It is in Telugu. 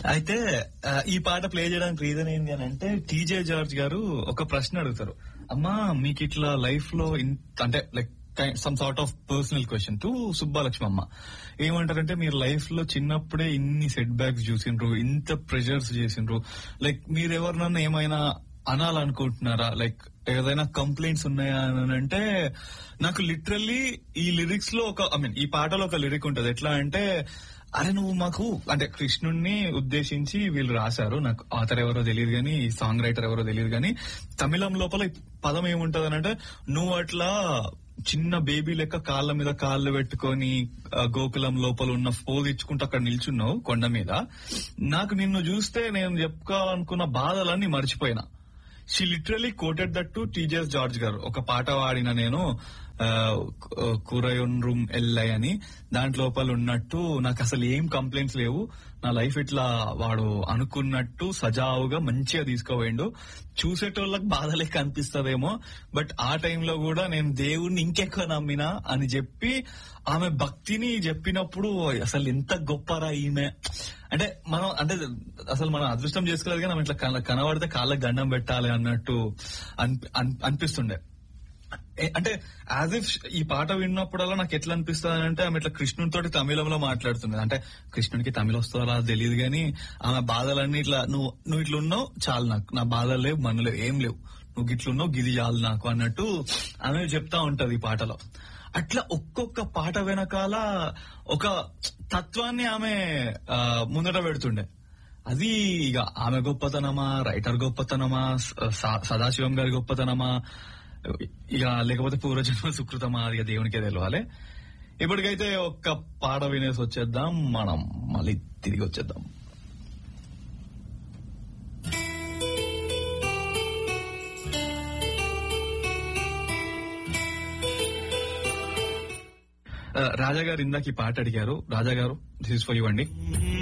అయితే ఆ, ఈ పాట ప్లే చేయడానికి రీజన్ ఏంటి అని అంటే టీజే జార్జ్ గారు ఒక ప్రశ్న అడుగుతారు అమ్మా మీకు ఇట్లా లైఫ్ లో ఇంత అంటే like some sort of personal question to Subbalakshmi అమ్మ ఏమంటారంటే మీరు లైఫ్ లో చిన్నప్పుడే ఇన్ని సెట్ బ్యాక్స్ చూసిండ్రు ఇంత ప్రెషర్స్ చేసిండ్రు లైక్ మీరు ఎవరినన్నా ఏమైనా అనాలనుకుంటున్నారా లైక్ ఏదైనా కంప్లైంట్స్ ఉన్నాయా అని అంటే నాకు లిటరల్లీ ఈ లిరిక్స్ లో ఒక ఐ మీన్ ఈ పాటలో ఒక లిరిక్ ఉంటది ఎట్లా అంటే అరే నువ్వు మాకు అంటే కృష్ణుణ్ణి ఉద్దేశించి వీళ్ళు రాశారు నాకు ఆథర్ ఎవరో తెలియదు కానీ ఈ సాంగ్ రైటర్ ఎవరో తెలియదు కానీ తమిళం లోపల ఈ పదం ఏముంటది అంటే నువ్వు అట్లా చిన్న బేబీ లెక్క కాళ్ళ మీద కాళ్ళు పెట్టుకొని ఆ, గోకులం లోపల ఉన్న పోజ్ ఇచ్చుకుంటూ అక్కడ నిల్చున్నావు కొండ మీద నాకు నిన్ను చూస్తే నేను చెప్పుకోవాలనుకున్న బాధలన్నీ మర్చిపోయినా she literally quoted that to TJS George గారు ఒక పాట వాడిన నేను కూరయోన్ రూమ్ ఎల్ఐ అని దాంట్ లోపల ఉన్నట్టు నాకు అసలు ఏం కంప్లైంట్స్ లేవు నా లైఫ్ ఇట్లా వాడు అనుకున్నట్టు సజావుగా మంచిగా తీసుకోపోయిండు చూసేటోళ్ళకి బాధ లెక్క అనిపిస్తదేమో బట్ ఆ టైంలో కూడా నేను దేవుణ్ణి ఇంకెక్కువ నమ్మినా అని చెప్పి ఆమె భక్తిని చెప్పినప్పుడు అసలు ఎంత గొప్పరా ఈమె అంటే మనం అంటే అసలు మనం అదృష్టం చేసుకోలేదు కానీ ఆమె ఇట్లా కన- కనబడితే కాళ్ళకి గండం పెట్టాలి అన్నట్టు అనిపి- అన్- అనిపిస్తుండే ఏ- అంటే యాజ్ ఇఫ్ ఈ పాట విన్నప్పుడల్లా నాకు ఎట్లా అనిపిస్తుంది అంటే ఆమె ఇట్లా కృష్ణునితోటి తమిళంలో మాట్లాడుతుంది అంటే కృష్ణునికి తమిళ వస్తుందో రాదో తెలియదు కానీ ఆమె బాధలన్నీ ఇట్లా నువ్వు నువ్వు ఇట్లా ఉన్నావు చాలు నాకు నా బాధలు లేవు మన్ను లేవు ఏం లేవు నువ్వు ఇట్లున్నావు గిది చాలు నాకు అన్నట్టు ఆమె చెప్తా ఉంటది ఈ పాటలో అట్లా ఒక్కొక్క పాట వెనకాల ఒక తత్వాన్ని ఆమె ఆ, ముందట పెడుతుండే అది ఇక ఆమె గొప్పతనమా రైటర్ గొప్పతనమా స- స- సదాశివం గారి గొప్పతనమా ఇక లేకపోతే పూర్వజన్మ సుకృతమా అది ఇక దేవునికే తెలవాలి ఇప్పటికైతే ఒక్క పాట వినేసి వచ్చేద్దాం మనం మళ్ళీ తిరిగి వచ్చేద్దాం ఆ, రాజా గారు ఇందాక ఈ పాట అడిగారు రాజా గారు దిస్ ఇస్ ఫర్ యూ అండి